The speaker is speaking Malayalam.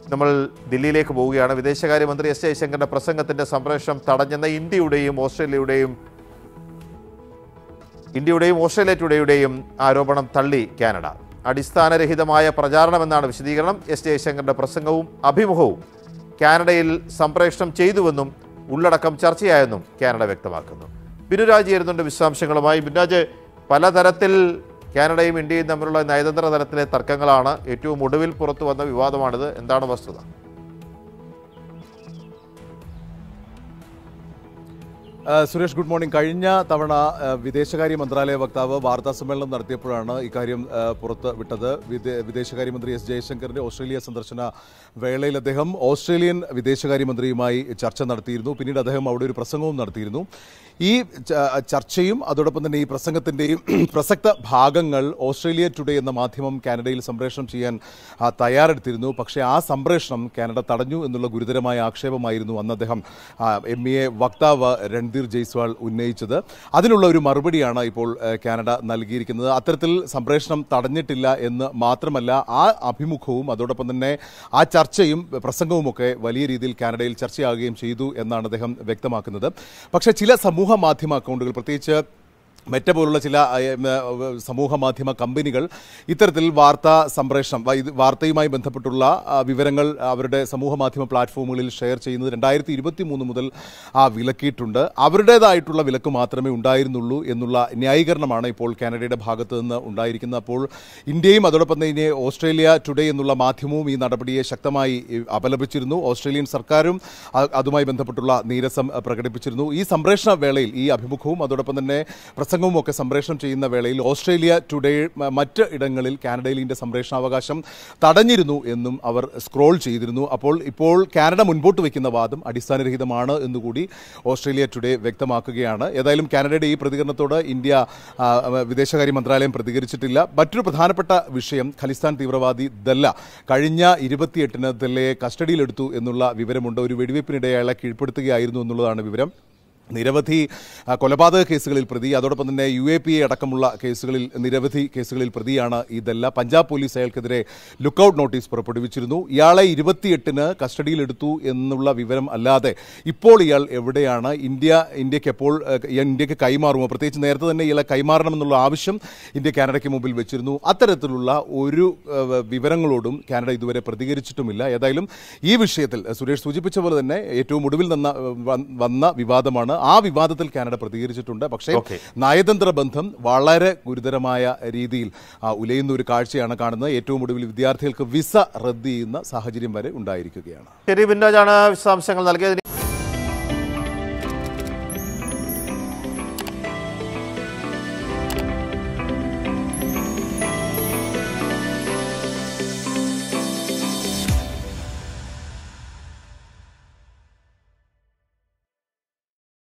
നമ്മൾ ദില്ലിയിലേക്ക് പോവുകയാണ് വിദേശകാര്യമന്ത്രി എസ് ജയശങ്കറിന്റെ പ്രസംഗത്തിന്റെ സംപ്രേഷണം തടഞ്ഞെന്ന ഇന്ത്യയുടെയും ഓസ്ട്രേലിയയുടെയും ഇന്ത്യയുടെയും ഓസ്ട്രേലിയ ടുഡേയുടെയും ആരോപണം തള്ളി കാനഡ അടിസ്ഥാനരഹിതമായ പ്രചാരണമെന്നാണ് വിശദീകരണം എസ് ജയശങ്കറിന്റെ പ്രസംഗവും അഭിമുഖവും കാനഡയിൽ സംപ്രേഷണം ചെയ്തുവെന്നും ഉള്ളടക്കം ചർച്ചയായെന്നും കാനഡ വ്യക്തമാക്കുന്നു ബിനുരാജ് ചേരുന്നുണ്ട് വിശദാംശങ്ങളുമായി ബിനുരാജ് പലതരത്തിൽ കാനഡയും ഇന്ത്യയും തമ്മിലുള്ള നയതന്ത്ര തലത്തിലെ തർക്കങ്ങളാണ് ഏറ്റവും ഒടുവിൽ പുറത്തു വന്ന വിവാദമാണിത് എന്താണ് വസ്തുത ആ, സുരേഷ് ഗുഡ് മോർണിംഗ് കഴിഞ്ഞ തവണ ആ, വിദേശകാര്യ മന്ത്രാലയ വക്താവ് വാർത്താ സമ്മേളനം നടത്തിയപ്പോഴാണ് ഇക്കാര്യം ആ, പുറത്ത് വിട്ടത് വിദേ- വിദേശകാര്യമന്ത്രി എസ് ജയശങ്കറിന്റെ ഓസ്ട്രേലിയ സന്ദർശന വേളയിൽ അദ്ദേഹം ഓസ്ട്രേലിയൻ വിദേശകാര്യമന്ത്രിയുമായി ചർച്ച നടത്തിയിരുന്നു പിന്നീട് അദ്ദേഹം അവിടെ ഒരു പ്രസംഗവും നടത്തിയിരുന്നു ഈ ച- ചർച്ചയും അതോടൊപ്പം തന്നെ ഈ പ്രസംഗത്തിന്റെയും പ്രസക്ത ഭാഗങ്ങൾ ഓസ്ട്രേലിയ ടുഡേ എന്ന മാധ്യമം കാനഡയിൽ സംപ്രേഷണം ചെയ്യാൻ ആ, തയ്യാറെടുത്തിരുന്നു പക്ഷേ ആ സംപ്രേഷണം കാനഡ തടഞ്ഞു എന്നുള്ള ഗുരുതരമായ ആക്ഷേപമായിരുന്നു അന്ന് അദ്ദേഹം എം ഇ എ വക്താവ് രൺധീർ ജയ്സ്വാൾ ഉന്നയിച്ചത് അതിനുള്ള ഒരു മറുപടിയാണ് ഇപ്പോൾ ആ, കാനഡ നൽകിയിരിക്കുന്നത് അത്തരത്തിൽ സംപ്രേഷണം തടഞ്ഞിട്ടില്ല എന്ന് മാത്രമല്ല ആ അഭിമുഖവും അതോടൊപ്പം തന്നെ ആ ചർച്ചയും പ്രസംഗവുമൊക്കെ വലിയ രീതിയിൽ കാനഡയിൽ ചർച്ചയാകുകയും ചെയ്തു എന്നാണ് അദ്ദേഹം വ്യക്തമാക്കുന്നത് പക്ഷേ ചില സമൂഹ മാധ്യമ അക്കൗണ്ടുകൾ പ്രത്യേകിച്ച് മെറ്റ പോലുള്ള ചില അഹ്, ഉം, അഹ്, സമൂഹ മാധ്യമ കമ്പനികൾ ഇത്തരത്തിൽ വാർത്താ സംപ്രേഷണം വ- ഇത് വാർത്തയുമായി ബന്ധപ്പെട്ടുള്ള ആ, വിവരങ്ങൾ അവരുടെ സമൂഹ മാധ്യമ പ്ലാറ്റ്ഫോമുകളിൽ ഷെയർ ചെയ്യുന്നത് രണ്ടായിരത്തി ഇരുപത്തി മൂന്ന് മുതൽ ആ വിലക്കിയിട്ടുണ്ട് അവരുടേതായിട്ടുള്ള വിലക്ക് മാത്രമേ ഉണ്ടായിരുന്നുള്ളൂ എന്നുള്ള ന്യായീകരണമാണ് ഇപ്പോൾ കാനഡയുടെ ഭാഗത്ത് നിന്ന് ഉണ്ടായിരിക്കുന്നത് അപ്പോൾ ഇന്ത്യയും അതോടൊപ്പം തന്നെ ഓസ്ട്രേലിയ ടുഡേ എന്നുള്ള മാധ്യമവും ഈ നടപടിയെ ശക്തമായി ഏഹ്, അപലപിച്ചിരുന്നു ഓസ്ട്രേലിയൻ സർക്കാരും അ- അതുമായി ബന്ധപ്പെട്ടുള്ള നീരസം അഹ്, പ്രകടിപ്പിച്ചിരുന്നു ഈ സംപ്രേഷണ വേളയിൽ ഈ അഭിമുഖവും അതോടൊപ്പം തന്നെ പ്രസംഗവും ഒക്കെ സംപ്രേഷണം ചെയ്യുന്ന വേളയിൽ ഓസ്ട്രേലിയ ടുഡേ മ- മറ്റ് ഇടങ്ങളിൽ കാനഡയിൽ ഇതിന്റെ സംപ്രേഷണാവകാശം തടഞ്ഞിരുന്നു എന്നും അവർ സ്ക്രോൾ ചെയ്തിരുന്നു അപ്പോൾ ഇപ്പോൾ കാനഡ മുൻപോട്ട് വയ്ക്കുന്ന വാദം അടിസ്ഥാനരഹിതമാണ് എന്നുകൂടി ഓസ്ട്രേലിയ ടുഡേ വ്യക്തമാക്കുകയാണ് ഏതായാലും കാനഡയുടെ ഈ പ്രതികരണത്തോട് ഇന്ത്യ ആ, വിദേശകാര്യ മന്ത്രാലയം പ്രതികരിച്ചിട്ടില്ല മറ്റൊരു പ്രധാനപ്പെട്ട വിഷയം ഖലിസ്ഥാൻ തീവ്രവാദി ദല്ല കഴിഞ്ഞ ഇരുപത്തിയെട്ടിന് ദല്ലയെ കസ്റ്റഡിയിലെടുത്തു എന്നുള്ള വിവരമുണ്ട് ഒരു വെടിവയ്പ്പിനിടെ അയാളെ കീഴ്പ്പെടുത്തുകയായിരുന്നു എന്നുള്ളതാണ് വിവരം നിരവധി ആ, കൊലപാതക കേസുകളിൽ പ്രതി അതോടൊപ്പം തന്നെ യു എ പി എ അടക്കമുള്ള കേസുകളിൽ നിരവധി കേസുകളിൽ പ്രതിയാണ് ഇതല്ല പഞ്ചാബ് പോലീസ് അയാൾക്കെതിരെ ലുക്കൌട്ട് നോട്ടീസ് പുറപ്പെടുവിച്ചിരുന്നു ഇയാളെ ഇരുപത്തിയെട്ടിന് കസ്റ്റഡിയിലെടുത്തു എന്നുള്ള വിവരം അല്ലാതെ ഇപ്പോൾ ഇയാൾ എവിടെയാണ് ഇന്ത്യ ഇന്ത്യക്ക് എപ്പോൾ ഏഹ്, ഇന്ത്യക്ക് കൈമാറുമോ പ്രത്യേകിച്ച് നേരത്തെ തന്നെ ഇയാളെ കൈമാറണമെന്നുള്ള ആവശ്യം ഇന്ത്യ കാനഡയ്ക്ക് മുമ്പിൽ വെച്ചിരുന്നു അത്തരത്തിലുള്ള ഒരു ഏഹ്, വിവരങ്ങളോടും കാനഡ ഇതുവരെ പ്രതികരിച്ചിട്ടുമില്ല ഏതായാലും ഈ വിഷയത്തിൽ ഏഹ്, സുരേഷ് സൂചിപ്പിച്ച പോലെ തന്നെ ഏറ്റവും ഒടുവിൽ നിന്ന വ- വന്ന വിവാദമാണ് ആ വിവാദത്തിൽ കാനഡ പ്രതികരിച്ചിട്ടുണ്ട് പക്ഷേ Okay. നയതന്ത്ര ബന്ധം വളരെ ഗുരുതരമായ രീതിയിൽ ആ, ഉലയുന്ന ഒരു കാഴ്ചയാണ് കാണുന്നത് ഏറ്റവും ഒടുവിൽ വിദ്യാർത്ഥികൾക്ക് വിസ റദ്ദ് ചെയ്യുന്ന സാഹചര്യം വരെ ഉണ്ടായിരിക്കുകയാണ് ശരി ബിൻരാജാണ് വിശദാംശങ്ങൾ നൽകിയത്